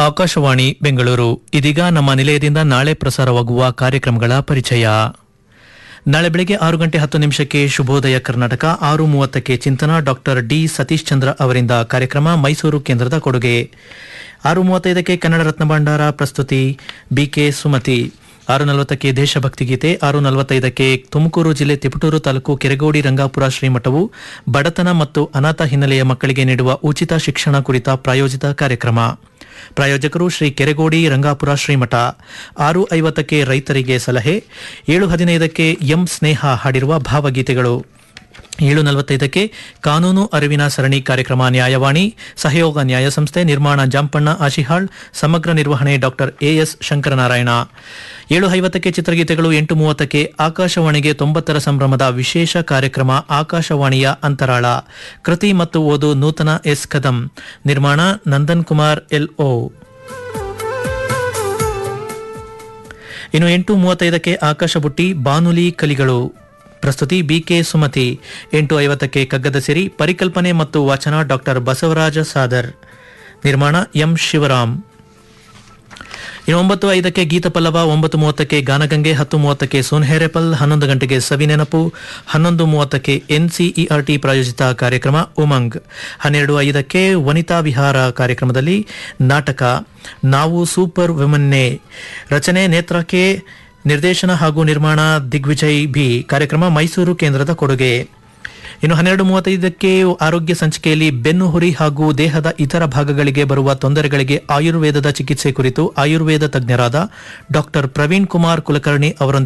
ಆಕಾಶವಾಣಿ ಬೆಂಗಳೂರು ಇದೀಗ ನಮ್ಮ ನಿಲಯದಿಂದ ನಾಳೆ ಪ್ರಸಾರವಾಗುವ ಕಾರ್ಯಕ್ರಮಗಳ ಪರಿಚಯ ನಾಳೆ ಬೆಳಗ್ಗೆ ಆರು ಗಂಟೆ ಹತ್ತು ನಿಮಿಷಕ್ಕೆ ಶುಭೋದಯ ಕರ್ನಾಟಕ ಆರು ಮೂವತ್ತಕ್ಕೆ ಚಿಂತನ ಡಾಕ್ಟರ್ ಡಿ ಸತೀಶ್ ಚಂದ್ರ ಅವರಿಂದ ಕಾರ್ಯಕ್ರಮ ಮೈಸೂರು ಕೇಂದ್ರದ ಕೊಡುಗೆ ಆರು ಮೂವತ್ತೈದಕ್ಕೆ ಕನ್ನಡ ರತ್ನ ಭಂಡಾರ ಪ್ರಸ್ತುತಿ ಬಿಕೆ ಸುಮತಿ ಆರು ನಲವತ್ತಕ್ಕೆ ದೇಶಭಕ್ತಿ ಗೀತೆ ಆರು ನಲವತ್ತೈದಕ್ಕೆ ತುಮಕೂರು ಜಿಲ್ಲೆ ತಿಪಟೂರು ತಾಲೂಕು ಕೆರೆಗೋಡಿ ರಂಗಾಪುರ ಶ್ರೀಮಠವು ಬಡತನ ಮತ್ತು ಅನಾಥ ಹಿನ್ನೆಲೆಯ ಮಕ್ಕಳಿಗೆ ನೀಡುವ ಉಚಿತ ಶಿಕ್ಷಣ ಕುರಿತ ಪ್ರಾಯೋಜಿತ ಕಾರ್ಯಕ್ರಮ ಪ್ರಾಯೋಜಕರು ಶ್ರೀ ಕೆರೆಗೋಡಿ ರಂಗಾಪುರ ಶ್ರೀಮಠ ಆರು ಐವತ್ತಕ್ಕೆ ರೈತರಿಗೆ ಸಲಹೆ ಏಳು ಹದಿನೈದಕ್ಕೆ ಎಂ ಸ್ನೇಹ ಹಾಡಿರುವ ಭಾವಗೀತೆಗಳು ಏಳು ನಲವತ್ತೈದಕ್ಕೆ ಕಾನೂನು ಅರಿವಿನ ಸರಣಿ ಕಾರ್ಯಕ್ರಮ ನ್ಯಾಯವಾಣಿ ಸಹಯೋಗ ನ್ಯಾಯ ಸಂಸ್ಥೆ ನಿರ್ಮಾಣ ಜಾಂಪಣ್ಣ ಆಶಿಹಾಳ್ ಸಮಗ್ರ ನಿರ್ವಹಣೆ ಡಾಕ್ಟರ್ ಎಎಸ್ ಶಂಕರನಾರಾಯಣ ಏಳು ಐವತ್ತಕ್ಕೆ ಚಿತ್ರಗೀತೆಗಳು ಎಂಟು ಮೂವತ್ತಕ್ಕೆ ಆಕಾಶವಾಣಿಗೆ ತೊಂಬತ್ತರ ಸಂಭ್ರಮದ ವಿಶೇಷ ಕಾರ್ಯಕ್ರಮ ಆಕಾಶವಾಣಿಯ ಅಂತರಾಳ ಕೃತಿ ಮತ್ತು ಓದು ನೂತನ ಎಸ್ ಕದಂ ನಿರ್ಮಾಣ ನಂದನ್ ಕುಮಾರ್ ಎಲ್ಒ ಇನ್ನು ಎಂಟು ಮೂವತ್ತೈದಕ್ಕೆ ಆಕಾಶ ಬುಟ್ಟಿ ಬಾನುಲಿ ಕಲಿಗಳು ಪ್ರಸ್ತುತಿ ಬಿಕೆ ಸುಮತಿ ಎಂಟು ಐವತ್ತಕ್ಕೆ ಕಗ್ಗದ ಸಿರಿ ಪರಿಕಲ್ಪನೆ ಮತ್ತು ವಾಚನ ಡಾಕ್ಟರ್ ಬಸವರಾಜ ಸಾದರ್ ನಿರ್ಮಾಣ ಎಂ ಶಿವರಾಮ್ ಇನ್ನು ಒಂಬತ್ತು ಐದಕ್ಕೆ ಗೀತ ಪಲ್ಲವ ಒಂಬತ್ತು ಮೂವತ್ತಕ್ಕೆ ಗಾನಗಂಗೆ ಹತ್ತು ಮೂವತ್ತಕ್ಕೆ ಸೋನ್ಹೆರೆಪಲ್ ಹನ್ನೊಂದು ಗಂಟೆಗೆ ಸವಿನೆನಪು ಹನ್ನೊಂದು ಮೂವತ್ತಕ್ಕೆ ಎನ್ಸಿಇಆರ್ಟಿ ಪ್ರಾಯೋಜಿತ ಕಾರ್ಯಕ್ರಮ ಉಮಂಗ್ ಹನ್ನೆರಡು ಐದಕ್ಕೆ ವನಿತಾ ವಿಹಾರ ಕಾರ್ಯಕ್ರಮದಲ್ಲಿ ನಾಟಕ ನಾವು ಸೂಪರ್ ವಿಮನ್ನೆ ರಚನೆ ನೇತ್ರಕ್ಕೆ ನಿರ್ದೇಶನ ಹಾಗೂ ನಿರ್ಮಾಣ ದಿಗ್ವಿಜಯ್ ಬಿ ಕಾರ್ಯಕ್ರಮ ಮೈಸೂರು ಕೇಂದ್ರದ ಕೊಡುಗೆ ಇನ್ನು ಹನ್ನೆರಡು ಮೂವತ್ತೈದಕ್ಕೆ ಆರೋಗ್ಯ ಸಂಚಿಕೆಯಲ್ಲಿ ಬೆನ್ನು ಹುರಿ ಹಾಗೂ ದೇಹದ ಇತರ ಭಾಗಗಳಿಗೆ ಬರುವ ತೊಂದರೆಗಳಿಗೆ ಆಯುರ್ವೇದದ ಚಿಕಿತ್ಸೆ ಕುರಿತು ಆಯುರ್ವೇದ ತಜ್ಞರಾದ ಡಾಕ್ಟರ್ ಪ್ರವೀಣ್ ಕುಮಾರ್ ಕುಲಕರ್ಣಿ ಅವರೊಂದಿಗೆ